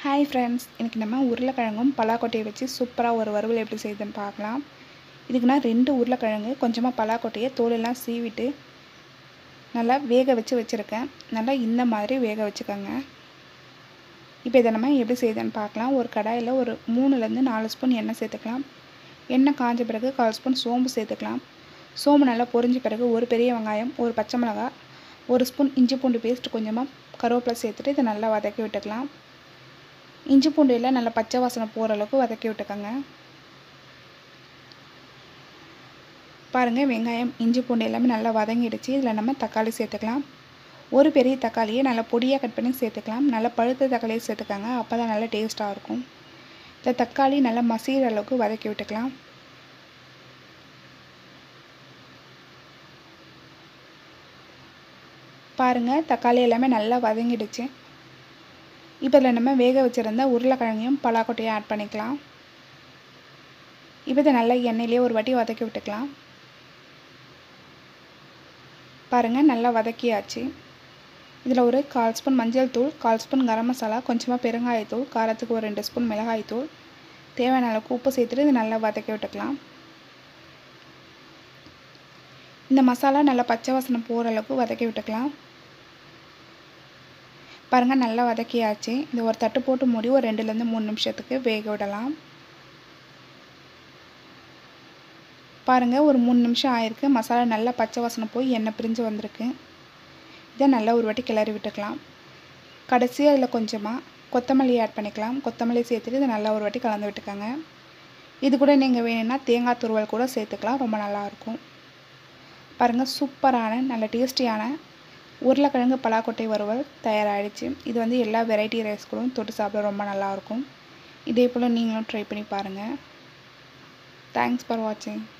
hi friends இன்றைக்கி நம்ம உருளைக்கிழங்கும் பலாக்கொட்டையை வச்சு சூப்பராக ஒரு வறுவல் எப்படி செய்யுதுன்னு பார்க்கலாம் இதுக்கு நான் ரெண்டு உருளைக்கிழங்கு கொஞ்சமாக பலாக்கொட்டையை தோலெல்லாம் சீவிட்டு நல்லா வேக வச்சு வச்சுருக்கேன் நல்லா இந்த மாதிரி வேக வச்சுக்கோங்க இப்போ இதை நம்ம எப்படி செய்யுதுன்னு பார்க்கலாம் ஒரு கடாயில் ஒரு மூணுலேருந்து நாலு ஸ்பூன் எண்ணெய் சேர்த்துக்கலாம் எண்ணெய் காஞ்ச பிறகு கால் ஸ்பூன் சோம்பு சேர்த்துக்கலாம் சோம்பு நல்லா பொரிஞ்ச பிறகு ஒரு பெரிய வெங்காயம் ஒரு பச்சை மிளகாய் ஒரு ஸ்பூன் இஞ்சி பூண்டு பேஸ்ட் கொஞ்சமாக கருவேப்பிலை சேர்த்துட்டு இதை நல்லா வதக்கி விட்டுக்கலாம் இஞ்சி பூண்டு எல்லாம் நல்லா பச்சை வாசனை போகிற அளவுக்கு வதக்கி விட்டுக்கோங்க பாருங்கள் வெங்காயம் இஞ்சி பூண்டு எல்லாமே நல்லா வதங்கிடுச்சு இதில் நம்ம தக்காளி சேர்த்துக்கலாம் ஒரு பெரிய தக்காளியை நல்லா பொடியாக கட் பண்ணி சேர்த்துக்கலாம் நல்லா பழுத்த தக்காளியை சேர்த்துக்கோங்க அப்போ தான் நல்லா டேஸ்ட்டாக இருக்கும் இந்த தக்காளி நல்லா மசிகிற அளவுக்கு வதக்கி விட்டுக்கலாம் பாருங்கள் தக்காளி எல்லாமே நல்லா வதங்கிடுச்சு இப்போ இதில் நம்ம வேக வச்சுருந்த உருளைக்கிழங்கையும் பலாக்கொட்டையும் ஆட் பண்ணிக்கலாம் இப்போ இதை நல்லா எண்ணெயிலே ஒரு வாட்டி வதக்கி விட்டுக்கலாம் பாருங்கள் நல்லா வதக்கியாச்சு இதில் ஒரு கால் ஸ்பூன் மஞ்சள் தூள் கால் ஸ்பூன் கரம் மசாலா கொஞ்சமாக பெருங்காயத்தூள் காரத்துக்கு ஒரு ரெண்டு ஸ்பூன் மிளகாய்த்தூள் தேவையான அளவுக்கு உப்பு சேர்த்துட்டு இது நல்லா வதக்கி விட்டுக்கலாம் இந்த மசாலா நல்லா பச்சை வாசனை போகிற அளவுக்கு வதக்கி விட்டுக்கலாம் பாருங்கள் நல்லா வதக்கியாச்சு இது ஒரு தட்டு போட்டு மூடி ஒரு ரெண்டுலேருந்து மூணு நிமிஷத்துக்கு வேக விடலாம் பாருங்கள் ஒரு மூணு நிமிஷம் ஆயிருக்கு மசாலா நல்லா பச்சை வாசனை போய் எண்ணெய் பிரிஞ்சு வந்திருக்கு இதை நல்லா ஒரு வாட்டி கிளறி விட்டுக்கலாம் கடைசியாக அதில் கொஞ்சமாக கொத்தமல்லி ஆட் பண்ணிக்கலாம் கொத்தமல்லி சேர்த்துட்டு இதை நல்லா ஒரு வாட்டி கலந்து விட்டுக்கோங்க இது கூட நீங்கள் வேணும்னா தேங்காய் துருவல் கூட சேர்த்துக்கலாம் ரொம்ப நல்லாயிருக்கும் பாருங்கள் சூப்பரான நல்ல டேஸ்டியான உருளைக்கிழங்கு பலாக்கொட்டை வறுவல் தயாராகிடுச்சு இது வந்து எல்லா வெரைட்டி ரைஸ் கூட தொட்டு சாப்பிட ரொம்ப நல்லாயிருக்கும் இதே போல் நீங்களும் ட்ரை பண்ணி பாருங்கள் தேங்க்ஸ் ஃபார் வாட்சிங்